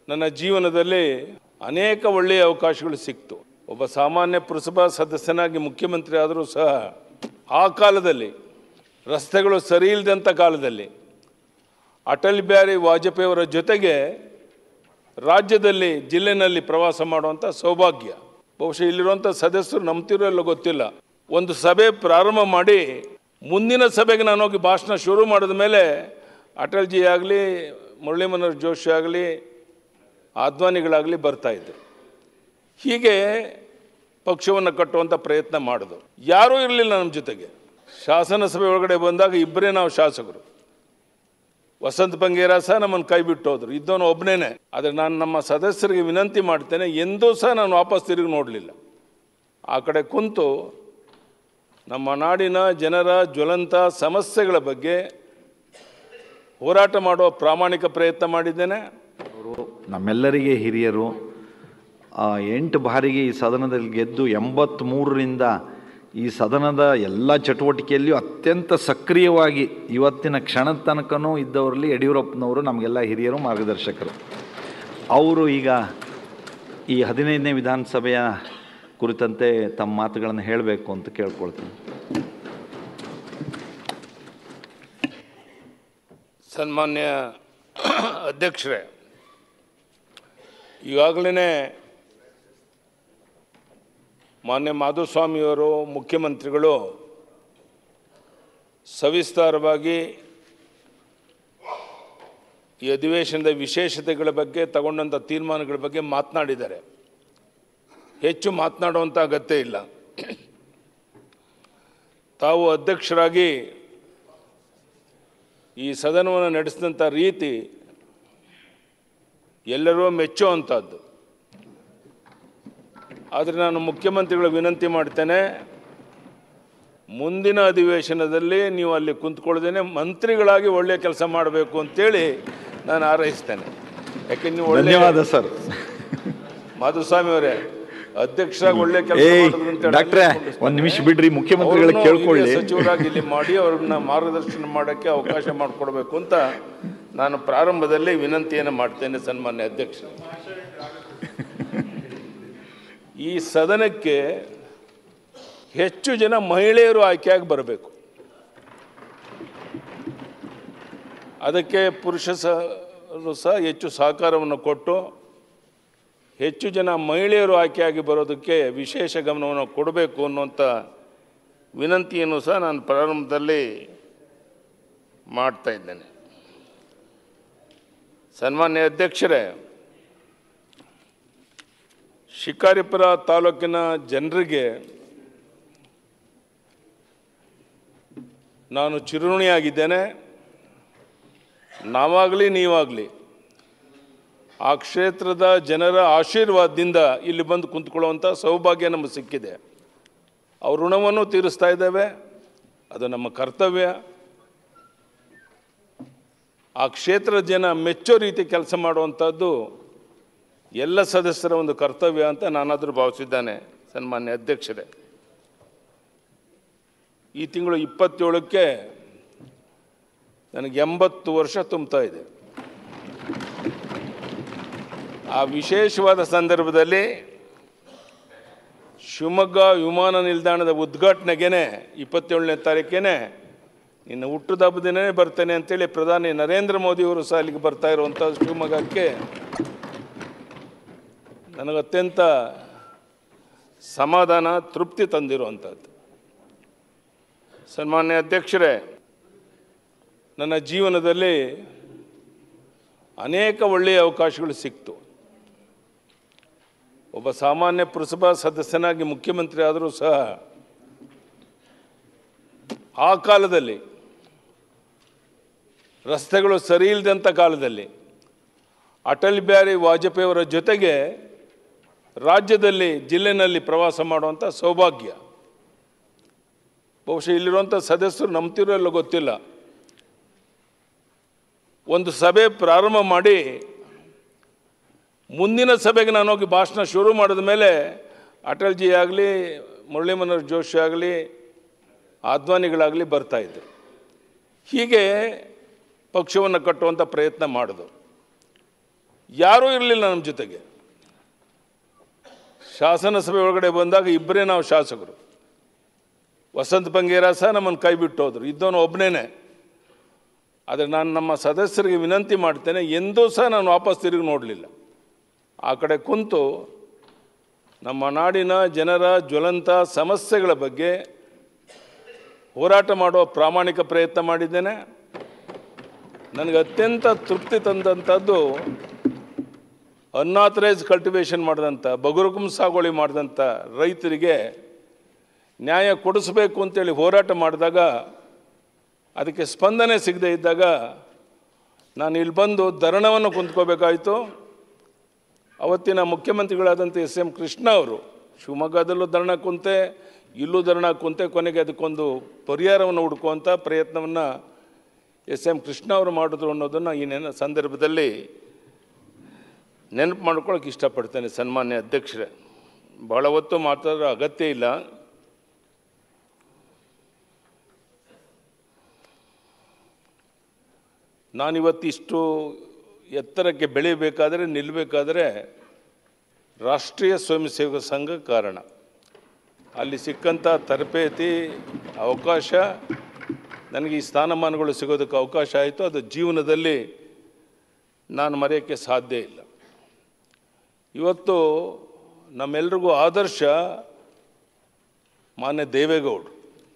ನನ್ನ ಜೀವನದಲ್ಲಿ ಅನೇಕ ಒಳ್ಳೆಯ ಅವಕಾಶಗಳು ಸಿಕ್ತು ಒಬ್ಬ ಸಾಮಾನ್ಯ ಪುರಸಭಾ ಸದಸ್ಯನಾಗಿ ಮುಖ್ಯಮಂತ್ರಿ ಆದರೂ ಸಹ ಆ ಕಾಲದಲ್ಲಿ ರಸ್ತೆಗಳು ಸರಿ ಇಲ್ಲದಂಥ ಕಾಲದಲ್ಲಿ ಅಟಲ್ ಬಿಹಾರಿ ವಾಜಪೇಯಿ ಅವರ ಜೊತೆಗೆ ರಾಜ್ಯದಲ್ಲಿ ಜಿಲ್ಲೆನಲ್ಲಿ ಪ್ರವಾಸ ಮಾಡುವಂಥ ಸೌಭಾಗ್ಯ ಬಹುಶಃ ಇಲ್ಲಿರುವಂಥ ಸದಸ್ಯರು ನಂಬ್ತಿರೋ ಇಲ್ಲೋ ಗೊತ್ತಿಲ್ಲ ಒಂದು ಸಭೆ ಪ್ರಾರಂಭ ಮಾಡಿ ಮುಂದಿನ ಸಭೆಗೆ ನಾನು ಹೋಗಿ ಭಾಷಣ ಶುರು ಮಾಡಿದ ಮೇಲೆ ಅಟಲ್ಜಿ ಆಗಲಿ ಮುರಳಿ ಮನೋಹರ್ ಜೋಶಿ ಆಗಲಿ ಅದ್ವಾನಿಗಳಾಗಲಿ ಬರ್ತಾಯಿದ್ರು ಹೀಗೆ ಪಕ್ಷವನ್ನು ಕಟ್ಟುವಂಥ ಪ್ರಯತ್ನ ಮಾಡಿದ್ರು ಯಾರೂ ಇರಲಿಲ್ಲ ನಮ್ಮ ಜೊತೆಗೆ ಶಾಸನ ಸಭೆ ಒಳಗಡೆ ಬಂದಾಗ ಇಬ್ಬರೇ ನಾವು ಶಾಸಕರು ವಸಂತ ಬಂಗೇರ ಸಹ ನಮ್ಮನ್ನು ಕೈ ಬಿಟ್ಟು ಹೋದ್ರು ಇದ್ದವನು ಒಬ್ಬನೇ ಆದರೆ ನಾನು ನಮ್ಮ ಸದಸ್ಯರಿಗೆ ವಿನಂತಿ ಮಾಡ್ತೇನೆ ಎಂದೂ ಸಹ ನಾನು ವಾಪಸ್ ತಿರುಗಿ ನೋಡಲಿಲ್ಲ ಆ ಕಡೆ ಕುಂತು ನಮ್ಮ ನಾಡಿನ ಜನರ ಜ್ವಲಂತ ಸಮಸ್ಯೆಗಳ ಬಗ್ಗೆ ಹೋರಾಟ ಮಾಡುವ ಪ್ರಾಮಾಣಿಕ ಪ್ರಯತ್ನ ಮಾಡಿದ್ದೇನೆ ನಮ್ಮೆಲ್ಲರಿಗೆ ಹಿರಿಯರು ಆ, ಎಂಟು ಬಾರಿಗೆ ಈ ಸದನದಲ್ಲಿ ಗೆದ್ದು ಎಂಬತ್ತ್ಮೂರರಿಂದ ಈ ಸದನದ ಎಲ್ಲ ಚಟುವಟಿಕೆಯಲ್ಲಿಯೂ ಅತ್ಯಂತ ಸಕ್ರಿಯವಾಗಿ ಇವತ್ತಿನ ಕ್ಷಣದ ತನಕನೂ ಇದ್ದವರಲ್ಲಿ ಯಡಿಯೂರಪ್ಪನವರು ನಮಗೆಲ್ಲ ಹಿರಿಯರು ಮಾರ್ಗದರ್ಶಕರು ಅವರು ಈಗ ಈ ಹದಿನೈದನೇ ವಿಧಾನಸಭೆಯ ಕುರಿತಂತೆ ತಮ್ಮ ಮಾತುಗಳನ್ನು ಹೇಳಬೇಕು ಅಂತ ಕೇಳ್ಕೊಳ್ತೀನಿ ಸನ್ಮಾನ್ಯ ಅಧ್ಯಕ್ಷರೇ ಈಗಾಗಲೇ ಮಾನ್ಯ ಮಾಧುಸ್ವಾಮಿಯವರು ಮುಖ್ಯಮಂತ್ರಿಗಳು ಸವಿಸ್ತಾರವಾಗಿ ಈ ಅಧಿವೇಶನದ ವಿಶೇಷತೆಗಳ ಬಗ್ಗೆ ತಗೊಂಡಂಥ ತೀರ್ಮಾನಗಳ ಬಗ್ಗೆ ಮಾತನಾಡಿದ್ದಾರೆ ಹೆಚ್ಚು ಮಾತನಾಡುವಂಥ ಅಗತ್ಯ ಇಲ್ಲ ತಾವು ಅಧ್ಯಕ್ಷರಾಗಿ ಈ ಸದನವನ್ನು ನಡೆಸಿದಂಥ ರೀತಿ ಎಲ್ಲರೂ ಮೆಚ್ಚುವಂಥದ್ದು ಆದರೆ ನಾನು ಮುಖ್ಯಮಂತ್ರಿಗಳ ವಿನಂತಿ ಮಾಡ್ತೇನೆ ಮುಂದಿನ ಅಧಿವೇಶನದಲ್ಲಿ ನೀವು ಅಲ್ಲಿ ಕುಂತ್ಕೊಳ್ದೇನೆ ಮಂತ್ರಿಗಳಾಗಿ ಒಳ್ಳೆಯ ಕೆಲಸ ಮಾಡಬೇಕು ಅಂತೇಳಿ ನಾನು ಹಾರೈಸ್ತೇನೆ ಯಾಕೆ ನೀವು ಒಳ್ಳೆಯ ಧನ್ಯವಾದ ಸರ್ ಮಾಧುಸ್ವಾಮಿ ಅವರೇ ಅಧ್ಯಕ್ಷರಾಗಿ ಒಳ್ಳೆ ಕೆಲಸ ಏಯ್ ಮಾಡಿದ್ರು ಅಂತ ಹೇಳಿ ಡಾಕ್ಟ್ರೆ ಒಂದ್ ನಿಮಿಷ ಬಿಡ್ರಿ ಮುಖ್ಯಮಂತ್ರಿಗಳ ಅವ್ರನ್ನೂ ಕೇಳ್ಕೊಳ್ಳಿ ಹಿರಿಯ ಸಚಿವರಾಗಿ ಇಲ್ಲಿ ಮಾಡಿ ಅವ್ರನ್ನ ಮಾರ್ಗದರ್ಶನ ಮಾಡೋಕ್ಕೆ ಅವಕಾಶ ಮಾಡಿಕೊಡ್ಬೇಕು ಅಂತ ನಾನು ಪ್ರಾರಂಭದಲ್ಲಿ ವಿನಂತಿಯನ್ನು ಮಾಡ್ತೇನೆ ಸನ್ಮಾನ್ಯ ಅಧ್ಯಕ್ಷರು ಈ ಸದನಕ್ಕೆ ಹೆಚ್ಚು ಜನ ಮಹಿಳೆಯರು ಆಯ್ಕೆಯಾಗಿ ಬರಬೇಕು ಅದಕ್ಕೆ ಪುರುಷ ಸಹ ಸಹ ಹೆಚ್ಚು ಸಹಕಾರವನ್ನು ಕೊಟ್ಟು ಹೆಚ್ಚು ಜನ ಮಹಿಳೆಯರು ಆಯ್ಕೆಯಾಗಿ ಬರೋದಕ್ಕೆ ವಿಶೇಷ ಗಮನವನ್ನು ಕೊಡಬೇಕು ಅನ್ನುವಂಥ ವಿನಂತಿಯನ್ನು ಸಹ ನಾನು ಪ್ರಾರಂಭದಲ್ಲಿ ಮಾಡ್ತಾ ಇದ್ದೇನೆ ಸನ್ಮಾನ್ಯ ಅಧ್ಯಕ್ಷರೇ ಶಿಕಾರಿಪುರ ತಾಲೂಕಿನ ಜನರಿಗೆ ನಾನು ಚಿರುಣಿಯಾಗಿದ್ದೇನೆ ನಾವಾಗಲಿ ನೀವಾಗಲಿ ಆ ಕ್ಷೇತ್ರದ ಜನರ ಆಶೀರ್ವಾದದಿಂದ ಇಲ್ಲಿ ಬಂದು ಕುಂತ್ಕೊಳ್ಳುವಂಥ ಸೌಭಾಗ್ಯ ನಮಗೆ ಸಿಕ್ಕಿದೆ ಅವ್ರ ಋಣವನ್ನು ತೀರಿಸ್ತಾ ಇದ್ದೇವೆ ಅದು ನಮ್ಮ ಕರ್ತವ್ಯ ಆ ಕ್ಷೇತ್ರದ ಜನ ಮೆಚ್ಚೋ ರೀತಿ ಕೆಲಸ ಮಾಡುವಂಥದ್ದು ಎಲ್ಲ ಸದಸ್ಯರ ಒಂದು ಕರ್ತವ್ಯ ಅಂತ ನಾನಾದರೂ ಭಾವಿಸಿದ್ದಾನೆ ಸನ್ಮಾನ್ಯ ಅಧ್ಯಕ್ಷರೇ ಈ ತಿಂಗಳು ಇಪ್ಪತ್ತೇಳಕ್ಕೆ ನನಗೆ ಎಂಬತ್ತು ವರ್ಷ ತುಂಬ್ತಾ ಇದೆ ಆ ವಿಶೇಷವಾದ ಸಂದರ್ಭದಲ್ಲಿ ಶಿವಮೊಗ್ಗ ವಿಮಾನ ನಿಲ್ದಾಣದ ಉದ್ಘಾಟನೆಗೇನೆ ಇಪ್ಪತ್ತೇಳನೇ ತಾರೀಕೇನೆ ಇನ್ನು ಹುಟ್ಟದ ಹಬ್ಬದಿನೇ ಬರ್ತೇನೆ ಅಂತೇಳಿ ಪ್ರಧಾನಿ ನರೇಂದ್ರ ಮೋದಿಯವರು ಸಹ ಅಲ್ಲಿಗೆ ಬರ್ತಾ ಇರುವಂಥ ಶಿವಮೊಗ್ಗಕ್ಕೆ ನನಗೆ ಅತ್ಯಂತ ಸಮಾಧಾನ ತೃಪ್ತಿ ತಂದಿರುವಂಥದ್ದು ಸನ್ಮಾನ್ಯ ಅಧ್ಯಕ್ಷರೇ ನನ್ನ ಜೀವನದಲ್ಲಿ ಅನೇಕ ಒಳ್ಳೆಯ ಅವಕಾಶಗಳು ಸಿಕ್ತು ಒಬ್ಬ ಸಾಮಾನ್ಯ ಪುರಸಭಾ ಸದಸ್ಯನಾಗಿ ಮುಖ್ಯಮಂತ್ರಿ ಆದರೂ ಸಹ ಆ ಕಾಲದಲ್ಲಿ ರಸ್ತೆಗಳು ಸರಿ ಇಲ್ಲದಂಥ ಕಾಲದಲ್ಲಿ ಅಟಲ್ ಬಿಹಾರಿ ವಾಜಪೇಯಿ ಅವರ ಜೊತೆಗೆ ರಾಜ್ಯದಲ್ಲಿ ಜಿಲ್ಲೆನಲ್ಲಿ ಪ್ರವಾಸ ಮಾಡುವಂಥ ಸೌಭಾಗ್ಯ ಬಹುಶಃ ಇಲ್ಲಿರುವಂಥ ಸದಸ್ಯರು ನಂಬ್ತಿರೋ ಇಲ್ಲೋ ಗೊತ್ತಿಲ್ಲ ಒಂದು ಸಭೆ ಪ್ರಾರಂಭ ಮಾಡಿ ಮುಂದಿನ ಸಭೆಗೆ ನಾನು ಹೋಗಿ ಭಾಷಣ ಶುರು ಮಾಡಿದ ಮೇಲೆ ಅಟಲ್ಜಿ ಆಗಲಿ ಮುರಳಿ ಮನೋಹರ್ ಜೋಶಿ ಆಗಲಿ ಅದ್ವಾನಿಗಳಾಗಲಿ ಬರ್ತಾಯಿದ್ರು ಹೀಗೆ ಪಕ್ಷವನ್ನು ಕಟ್ಟುವಂಥ ಪ್ರಯತ್ನ ಮಾಡಿದ್ರು ಯಾರೂ ಇರಲಿಲ್ಲ ನಮ್ಮ ಜೊತೆಗೆ ಶಾಸನಸಭೆ ಒಳಗಡೆ ಬಂದಾಗ ಇಬ್ಬರೇ ನಾವು ಶಾಸಕರು ವಸಂತ ಬಂಗೇರ ಸಹ ನಮ್ಮನ್ನು ಕೈ ಬಿಟ್ಟು ಹೋದ್ರು ಇದ್ದವನು ಒಬ್ಬನೇ ಆದರೆ ನಾನು ನಮ್ಮ ಸದಸ್ಯರಿಗೆ ವಿನಂತಿ ಮಾಡ್ತೇನೆ ಎಂದೂ ಸಹ ನಾನು ವಾಪಸ್ ತಿರುಗಿ ನೋಡಲಿಲ್ಲ ಆ ಕಡೆ ಕುಂತು ನಮ್ಮ ನಾಡಿನ ಜನರ ಜ್ವಲಂತ ಸಮಸ್ಯೆಗಳ ಬಗ್ಗೆ ಹೋರಾಟ ಮಾಡುವ ಪ್ರಾಮಾಣಿಕ ಪ್ರಯತ್ನ ಮಾಡಿದ್ದೇನೆ ನನಗೆ ಅತ್ಯಂತ ತೃಪ್ತಿ ತಂದಂಥದ್ದು ಅನ್ನಾಥರೈಸ್ ಕಲ್ಟಿವೇಷನ್ ಮಾಡಿದಂಥ ಬಗುರುಕುಂ ಸಾಗುವಳಿ ಮಾಡಿದಂಥ ರೈತರಿಗೆ ನ್ಯಾಯ ಕೊಡಿಸಬೇಕು ಅಂತೇಳಿ ಹೋರಾಟ ಮಾಡಿದಾಗ ಅದಕ್ಕೆ ಸ್ಪಂದನೆ ಸಿಗದೇ ಇದ್ದಾಗ ನಾನು ಇಲ್ಲಿ ಬಂದು ಧರಣವನ್ನು ಕುಂತ್ಕೋಬೇಕಾಯಿತು ಅವತ್ತಿನ ಮುಖ್ಯಮಂತ್ರಿಗಳಾದಂಥ ಎಸ್ ಎಂ ಕೃಷ್ಣ ಅವರು ಶಿವಮೊಗ್ಗದಲ್ಲೂ ಧರಣ ಕುಂತೆ ಇಲ್ಲೂ ಧರಣ ಕುಂತೆ ಕೊನೆಗೆ ಅದಕ್ಕೊಂದು ಪರಿಹಾರವನ್ನು ಹುಡುಕುವಂಥ ಪ್ರಯತ್ನವನ್ನು ಎಸ್ ಎಂ ಕೃಷ್ಣ ಅವರು ಮಾಡಿದ್ರು ಅನ್ನೋದನ್ನು ಈ ನೆನ ಸಂದರ್ಭದಲ್ಲಿ ನೆನಪು ಮಾಡ್ಕೊಳ್ಳೋಕೆ ಇಷ್ಟಪಡ್ತೇನೆ ಸನ್ಮಾನ್ಯ ಅಧ್ಯಕ್ಷರೇ ಭಾಳ ಹೊತ್ತು ಮಾತಾಡೋ ಅಗತ್ಯ ಇಲ್ಲ ನಾನಿವತ್ತಿಷ್ಟು ಎತ್ತರಕ್ಕೆ ಬೆಳೀಬೇಕಾದರೆ ನಿಲ್ಲಬೇಕಾದ್ರೆ ರಾಷ್ಟ್ರೀಯ ಸ್ವಯಂ ಸೇವಕ ಸಂಘ ಕಾರಣ ಅಲ್ಲಿ ಸಿಕ್ಕಂಥ ತರಬೇತಿ ಅವಕಾಶ ನನಗೆ ಈ ಸ್ಥಾನಮಾನಗಳು ಸಿಗೋದಕ್ಕೆ ಅವಕಾಶ ಆಯಿತು ಅದು ಜೀವನದಲ್ಲಿ ನಾನು ಮರೆಯೋಕ್ಕೆ ಸಾಧ್ಯ ಇಲ್ಲ ಇವತ್ತು ನಮ್ಮೆಲ್ರಿಗೂ ಆದರ್ಶ ಮಾನ್ಯ ದೇವೇಗೌಡರು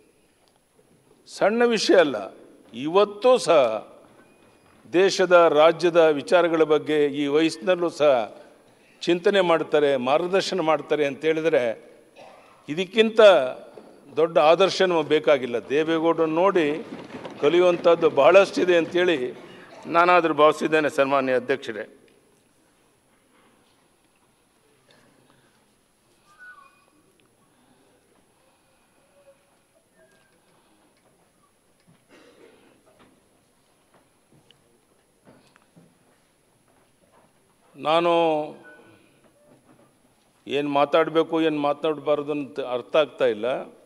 ಸಣ್ಣ ವಿಷಯ ಅಲ್ಲ ಇವತ್ತೂ ಸಹ ದೇಶದ ರಾಜ್ಯದ ವಿಚಾರಗಳ ಬಗ್ಗೆ ಈ ವಯಸ್ಸಿನಲ್ಲೂ ಸಹ ಚಿಂತನೆ ಮಾಡ್ತಾರೆ ಮಾರ್ಗದರ್ಶನ ಮಾಡ್ತಾರೆ ಅಂತ ಹೇಳಿದರೆ ಇದಕ್ಕಿಂತ ದೊಡ್ಡ ಆದರ್ಶ ನಮಗೆ ಬೇಕಾಗಿಲ್ಲ ದೇವೇಗೌಡರನ್ನು ನೋಡಿ ಕಲಿಯುವಂಥದ್ದು ಬಹಳಷ್ಟಿದೆ ಅಂತೇಳಿ ನಾನಾದರೂ ಭಾವಿಸಿದ್ದೇನೆ ಸನ್ಮಾನ್ಯ ಅಧ್ಯಕ್ಷರೇ ನಾನು ಏನು ಮಾತಾಡಬೇಕು ಏನು ಮಾತನಾಡಬಾರ್ದು ಅಂತ ಅರ್ಥ ಆಗ್ತಾ ಇಲ್ಲ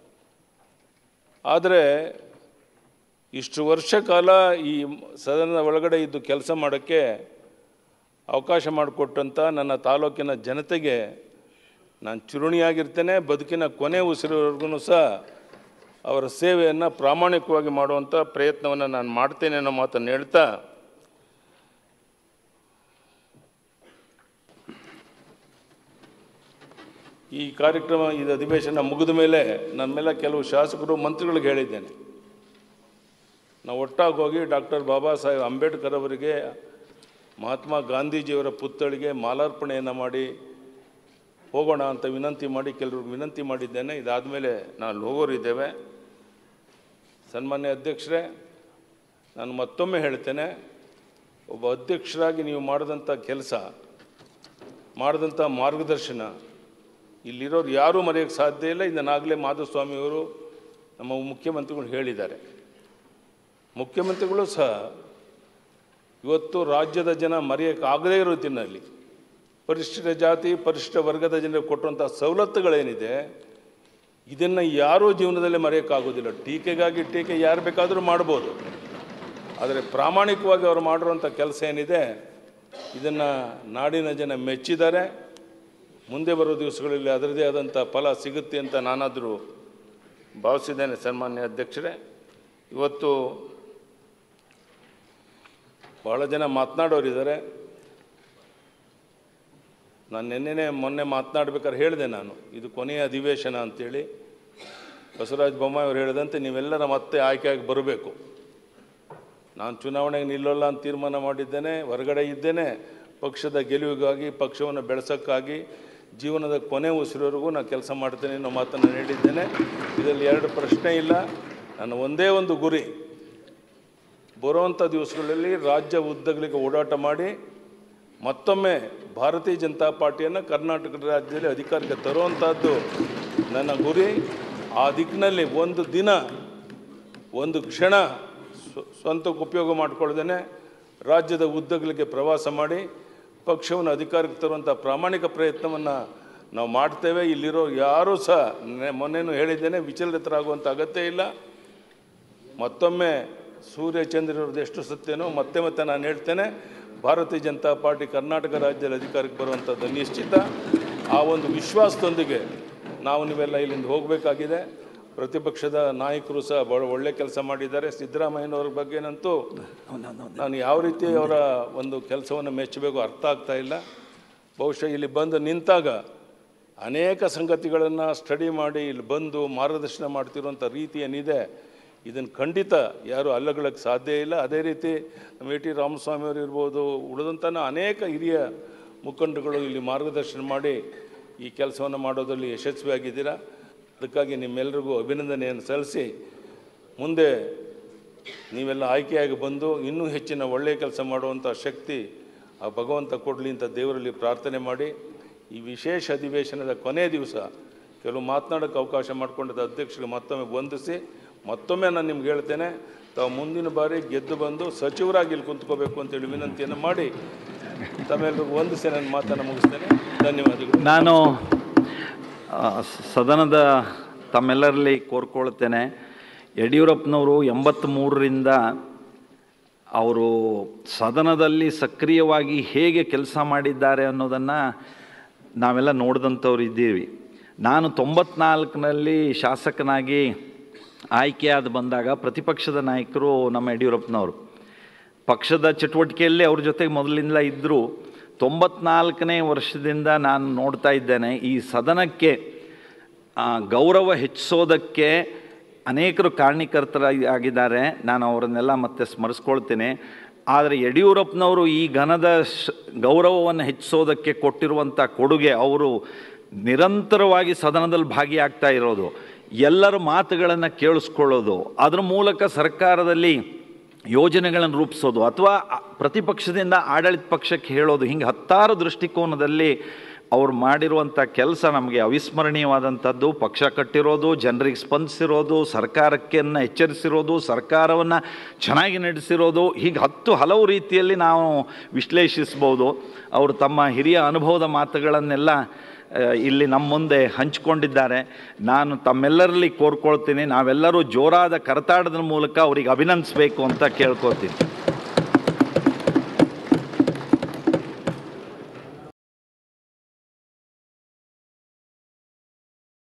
ಆದರೆ ಇಷ್ಟು ವರ್ಷ ಕಾಲ ಈ ಸದನದ ಒಳಗಡೆ ಇದ್ದು ಕೆಲಸ ಮಾಡೋಕ್ಕೆ ಅವಕಾಶ ಮಾಡಿಕೊಟ್ಟಂಥ ನನ್ನ ತಾಲೂಕಿನ ಜನತೆಗೆ ನಾನು ಚಿರುಣಿಯಾಗಿರ್ತೇನೆ ಬದುಕಿನ ಕೊನೆ ಉಸಿರುವರೆಗೂ ಸಹ ಅವರ ಸೇವೆಯನ್ನು ಪ್ರಾಮಾಣಿಕವಾಗಿ ಮಾಡುವಂಥ ಪ್ರಯತ್ನವನ್ನು ನಾನು ಮಾಡ್ತೇನೆ ಅನ್ನೋ ಮಾತನ್ನು ಹೇಳ್ತಾ ಈ ಕಾರ್ಯಕ್ರಮ ಇದು ಅಧಿವೇಶನ ಮುಗಿದ ಮೇಲೆ ನನ್ನ ಮೇಲೆ ಕೆಲವು ಶಾಸಕರು ಮಂತ್ರಿಗಳಿಗೆ ಹೇಳಿದ್ದೇನೆ ನಾವು ಒಟ್ಟಾಗಿ ಹೋಗಿ ಡಾಕ್ಟರ್ ಬಾಬಾ ಸಾಹೇಬ್ ಅಂಬೇಡ್ಕರ್ ಅವರಿಗೆ ಮಹಾತ್ಮ ಗಾಂಧೀಜಿಯವರ ಪುತ್ಥಳಿಗೆ ಮಾಲಾರ್ಪಣೆಯನ್ನು ಮಾಡಿ ಹೋಗೋಣ ಅಂತ ವಿನಂತಿ ಮಾಡಿ ಕೆಲವ್ರಿಗೆ ವಿನಂತಿ ಮಾಡಿದ್ದೇನೆ ಇದಾದಮೇಲೆ ನಾವು ಹೋಗೋರಿದ್ದೇವೆ ಸನ್ಮಾನ್ಯ ಅಧ್ಯಕ್ಷರೇ ನಾನು ಮತ್ತೊಮ್ಮೆ ಹೇಳ್ತೇನೆ ಒಬ್ಬ ಅಧ್ಯಕ್ಷರಾಗಿ ನೀವು ಮಾಡಿದಂಥ ಕೆಲಸ ಮಾಡಿದಂಥ ಮಾರ್ಗದರ್ಶನ ಇಲ್ಲಿರೋರು ಯಾರೂ ಮರೆಯೋಕ್ಕೆ ಸಾಧ್ಯ ಇಲ್ಲ ಇದನ್ನಾಗಲೇ ಮಾಧುಸ್ವಾಮಿಯವರು ನಮ್ಮ ಮುಖ್ಯಮಂತ್ರಿಗಳು ಹೇಳಿದ್ದಾರೆ ಮುಖ್ಯಮಂತ್ರಿಗಳು ಸಹ ಇವತ್ತು ರಾಜ್ಯದ ಜನ ಮರೆಯೋಕ್ಕೆ ಆಗದೇ ಇರೋ ರೀತಿಯಲ್ಲಿ ಪರಿಶಿಷ್ಟ ಜಾತಿ ಪರಿಶಿಷ್ಟ ವರ್ಗದ ಜನರಿಗೆ ಕೊಟ್ಟಂಥ ಸವಲತ್ತುಗಳೇನಿದೆ ಇದನ್ನು ಯಾರೂ ಜೀವನದಲ್ಲಿ ಮರೆಯೋಕ್ಕಾಗೋದಿಲ್ಲ ಟೀಕೆಗಾಗಿ ಟೀಕೆ ಯಾರು ಬೇಕಾದರೂ ಮಾಡ್ಬೋದು ಆದರೆ ಪ್ರಾಮಾಣಿಕವಾಗಿ ಅವರು ಮಾಡಿರುವಂಥ ಕೆಲಸ ಏನಿದೆ ಇದನ್ನು ನಾಡಿನ ಜನ ಮೆಚ್ಚಿದ್ದಾರೆ ಮುಂದೆ ಬರೋ ದಿವಸಗಳಲ್ಲಿ ಅದರದೇ ಆದಂಥ ಫಲ ಸಿಗುತ್ತೆ ಅಂತ ನಾನಾದರೂ ಭಾವಿಸಿದ್ದೇನೆ ಸನ್ಮಾನ್ಯ ಅಧ್ಯಕ್ಷರೇ ಇವತ್ತು ಭಾಳ ಜನ ಮಾತನಾಡೋರಿದ್ದಾರೆ ನಾನು ನಿನ್ನೆನೇ ಮೊನ್ನೆ ಮಾತನಾಡ್ಬೇಕಾದ್ರೆ ಹೇಳಿದೆ ನಾನು ಇದು ಕೊನೆಯ ಅಧಿವೇಶನ ಅಂತೇಳಿ ಬಸವರಾಜ ಬೊಮ್ಮಾಯಿ ಅವರು ಹೇಳಿದಂತೆ ನೀವೆಲ್ಲರ ಮತ್ತೆ ಆಯ್ಕೆಯಾಗಿ ಬರಬೇಕು ನಾನು ಚುನಾವಣೆಗೆ ನಿಲ್ಲೋಲ್ಲ ಅಂತ ತೀರ್ಮಾನ ಮಾಡಿದ್ದೇನೆ ಹೊರಗಡೆ ಇದ್ದೇನೆ ಪಕ್ಷದ ಗೆಲುವಿಗಾಗಿ ಪಕ್ಷವನ್ನು ಬೆಳೆಸೋಕ್ಕಾಗಿ ಜೀವನದ ಕೊನೆ ಉಸಿರೋವರೆಗೂ ನಾನು ಕೆಲಸ ಮಾಡ್ತೇನೆ ಅನ್ನೋ ಮಾತನ್ನು ಹೇಳಿದ್ದೇನೆ ಇದರಲ್ಲಿ ಎರಡು ಪ್ರಶ್ನೆ ಇಲ್ಲ ನನ್ನ ಒಂದೇ ಒಂದು ಗುರಿ ಬರುವಂಥ ದಿವಸಗಳಲ್ಲಿ ರಾಜ್ಯ ಉದ್ದಗಲಿಗೆ ಓಡಾಟ ಮಾಡಿ ಮತ್ತೊಮ್ಮೆ ಭಾರತೀಯ ಜನತಾ ಪಾರ್ಟಿಯನ್ನು ಕರ್ನಾಟಕ ರಾಜ್ಯದಲ್ಲಿ ಅಧಿಕಾರಕ್ಕೆ ತರುವಂಥದ್ದು ನನ್ನ ಗುರಿ ಆ ದಿಕ್ಕಿನಲ್ಲಿ ಒಂದು ದಿನ ಒಂದು ಕ್ಷಣ ಸ್ವ- ಸ್ವಂತಕ್ಕೆ ಉಪಯೋಗ ಮಾಡಿಕೊಳ್ಳದೇನೆ ರಾಜ್ಯದ ಉದ್ದಗಲಿಗೆ ಪ್ರವಾಸ ಮಾಡಿ ಪಕ್ಷವನ್ನು ಅಧಿಕಾರಕ್ಕೆ ತರುವಂಥ ಪ್ರಾಮಾಣಿಕ ಪ್ರಯತ್ನವನ್ನು ನಾವು ಮಾಡ್ತೇವೆ ಇಲ್ಲಿರೋ ಯಾರೂ ಸಹ ನೆ- ಮೊನ್ನೆನೂ ಹೇಳಿದ್ದೇನೆ ವಿಚಲಿತರಾಗುವಂಥ ಅಗತ್ಯ ಇಲ್ಲ ಮತ್ತೊಮ್ಮೆ ಸೂರ್ಯ ಚಂದ್ರರದ್ದು ಎಷ್ಟು ಸತ್ಯನೋ ಮತ್ತೆ ಮತ್ತೆ ನಾನು ಹೇಳ್ತೇನೆ ಭಾರತೀಯ ಜನತಾ ಪಾರ್ಟಿ ಕರ್ನಾಟಕ ರಾಜ್ಯದಲ್ಲಿ ಅಧಿಕಾರಕ್ಕೆ ಬರುವಂಥದ್ದು ನಿಶ್ಚಿತ ಆ ಒಂದು ವಿಶ್ವಾಸದೊಂದಿಗೆ ನಾವು ನೀವೆಲ್ಲ ಇಲ್ಲಿಂದ ಹೋಗಬೇಕಾಗಿದೆ ಪ್ರತಿಪಕ್ಷದ ನಾಯಕರು ಸಹ ಭಾಳ ಒಳ್ಳೆ ಕೆಲಸ ಮಾಡಿದ್ದಾರೆ ಸಿದ್ದರಾಮಯ್ಯನವ್ರ ಬಗ್ಗೆನಂತೂ ನಾನು ಯಾವ ರೀತಿ ಅವರ ಒಂದು ಕೆಲಸವನ್ನು ಮೆಚ್ಚಬೇಕು ಅರ್ಥ ಆಗ್ತಾ ಇಲ್ಲ ಬಹುಶಃ ಇಲ್ಲಿ ಬಂದು ನಿಂತಾಗ ಅನೇಕ ಸಂಗತಿಗಳನ್ನು ಸ್ಟಡಿ ಮಾಡಿ ಇಲ್ಲಿ ಬಂದು ಮಾರ್ಗದರ್ಶನ ಮಾಡ್ತಿರುವಂಥ ರೀತಿ ಏನಿದೆ ಇದನ್ನು ಖಂಡಿತ ಯಾರು ಅಲ್ಲಗಳಕ್ಕೆ ಸಾಧ್ಯ ಇಲ್ಲ ಅದೇ ರೀತಿ ನಮ್ಮ ಎ ಟಿ ರಾಮಸ್ವಾಮಿ ಅವರು ಇರ್ಬೋದು ಉಳಿದಂಥ ಅನೇಕ ಹಿರಿಯ ಮುಖಂಡರುಗಳು ಇಲ್ಲಿ ಮಾರ್ಗದರ್ಶನ ಮಾಡಿ ಈ ಕೆಲಸವನ್ನು ಮಾಡೋದ್ರಲ್ಲಿ ಯಶಸ್ವಿಯಾಗಿದ್ದೀರಾ ಅದಕ್ಕಾಗಿ ನಿಮ್ಮೆಲ್ಲರಿಗೂ ಅಭಿನಂದನೆಯನ್ನು ಸಲ್ಲಿಸಿ ಮುಂದೆ ನೀವೆಲ್ಲ ಆಯ್ಕೆಯಾಗಿ ಬಂದು ಇನ್ನೂ ಹೆಚ್ಚಿನ ಒಳ್ಳೆಯ ಕೆಲಸ ಮಾಡುವಂಥ ಶಕ್ತಿ ಆ ಭಗವಂತ ಕೊಡಲಿ ಅಂತ ದೇವರಲ್ಲಿ ಪ್ರಾರ್ಥನೆ ಮಾಡಿ ಈ ವಿಶೇಷ ಅಧಿವೇಶನದ ಕೊನೆಯ ದಿವಸ ಕೆಲವು ಮಾತನಾಡೋಕ್ಕೆ ಅವಕಾಶ ಮಾಡಿಕೊಂಡಿದ್ದ ಅಧ್ಯಕ್ಷರಿಗೆ ಮತ್ತೊಮ್ಮೆ ವಂದಿಸಿ ಮತ್ತೊಮ್ಮೆ ನಾನು ನಿಮ್ಗೆ ಹೇಳ್ತೇನೆ ತಾವು ಮುಂದಿನ ಬಾರಿ ಗೆದ್ದು ಬಂದು ಸಚಿವರಾಗಿ ಇಲ್ಲಿ ಕುಂತ್ಕೋಬೇಕು ಅಂತೇಳಿ ವಿನಂತಿಯನ್ನು ಮಾಡಿ ತಮ್ಮೆಲ್ಲರಿಗೂ ವಂದಿಸಿ ನನ್ನ ಮಾತನ್ನು ಮುಗಿಸ್ತೇನೆ ಧನ್ಯವಾದಗಳು ನಾನು ಆ, ಸದನದ ತಮ್ಮೆಲ್ಲರಲ್ಲಿ ಕೋರ್ಕೊಳ್ತೇನೆ ಯಡಿಯೂರಪ್ಪನವರು ಎಂಬತ್ತ್ಮೂರರಿಂದ ಅವರು ಸದನದಲ್ಲಿ ಸಕ್ರಿಯವಾಗಿ ಹೇಗೆ ಕೆಲಸ ಮಾಡಿದ್ದಾರೆ ಅನ್ನೋದನ್ನು ನಾವೆಲ್ಲ ನೋಡಿದಂಥವ್ರು ಇದ್ದೀವಿ ನಾನು ತೊಂಬತ್ನಾಲ್ಕರಲ್ಲಿ ಶಾಸಕನಾಗಿ ಆಯ್ಕೆಯಾದ ಬಂದಾಗ ಪ್ರತಿಪಕ್ಷದ ನಾಯಕರು ನಮ್ಮ ಯಡಿಯೂರಪ್ಪನವರು ಪಕ್ಷದ ಚಟುವಟಿಕೆಯಲ್ಲೇ ಅವ್ರ ಜೊತೆಗೆ ಮೊದಲಿಂದ ಇದ್ದರು ತೊಂಬತ್ನಾಲ್ಕನೇ ವರ್ಷದಿಂದ ನಾನು ನೋಡ್ತಾ ಇದ್ದೇನೆ ಈ ಸದನಕ್ಕೆ ಆ, ಗೌರವ ಹೆಚ್ಚಿಸೋದಕ್ಕೆ ಅನೇಕರು ಕಾರಣೀಕರ್ತರ ಆಗಿದ್ದಾರೆ ನಾನು ಅವರನ್ನೆಲ್ಲ ಮತ್ತೆ ಸ್ಮರಿಸ್ಕೊಳ್ತೇನೆ ಆದರೆ ಯಡಿಯೂರಪ್ಪನವರು ಈ ಘನದ ಶ ಗೌರವವನ್ನು ಹೆಚ್ಚಿಸೋದಕ್ಕೆ ಕೊಟ್ಟಿರುವಂಥ ಕೊಡುಗೆ ಅವರು ನಿರಂತರವಾಗಿ ಸದನದಲ್ಲಿ ಭಾಗಿಯಾಗ್ತಾ ಇರೋದು ಎಲ್ಲರ ಮಾತುಗಳನ್ನು ಕೇಳಿಸ್ಕೊಳ್ಳೋದು ಅದರ ಮೂಲಕ ಸರ್ಕಾರದಲ್ಲಿ ಯೋಜನೆಗಳನ್ನು ರೂಪಿಸೋದು ಅಥವಾ ಆ- ಪ್ರತಿಪಕ್ಷದಿಂದ ಆಡಳಿತ ಪಕ್ಷಕ್ಕೆ ಹೇಳೋದು ಹಿಂಗೆ ಹತ್ತಾರು ದೃಷ್ಟಿಕೋನದಲ್ಲಿ ಅವ್ರು ಮಾಡಿರುವಂಥ ಕೆಲಸ ನಮಗೆ ಅವಿಸ್ಮರಣೀಯವಾದಂಥದ್ದು ಪಕ್ಷ ಕಟ್ಟಿರೋದು ಜನರಿಗೆ ಸ್ಪಂದಿಸಿರೋದು ಸರ್ಕಾರಕ್ಕೆನ್ನ ಎಚ್ಚರಿಸಿರೋದು ಸರ್ಕಾರವನ್ನು ಚೆನ್ನಾಗಿ ನಡೆಸಿರೋದು ಹೀಗೆ ಹತ್ತು ಹಲವು ರೀತಿಯಲ್ಲಿ ನಾವು ವಿಶ್ಲೇಷಿಸ್ಬೋದು ಅವರು ತಮ್ಮ ಹಿರಿಯ ಅನುಭವದ ಮಾತುಗಳನ್ನೆಲ್ಲ ಆ, ಇಲ್ಲಿ ನಮ್ಮ ಮುಂದೆ ಹಂಚಿಕೊಂಡಿದ್ದಾರೆ ನಾನು ತಮ್ಮೆಲ್ಲರಲ್ಲಿ ಕೋರ್ಕೊಳ್ತೀನಿ ನಾವೆಲ್ಲರೂ ಜೋರಾದ ಕರತಾಡದ ಮೂಲಕ ಅವರಿಗೆ ಅಭಿನಂದಿಸಬೇಕು ಅಂತ ಕೇಳ್ಕೊತೀನಿ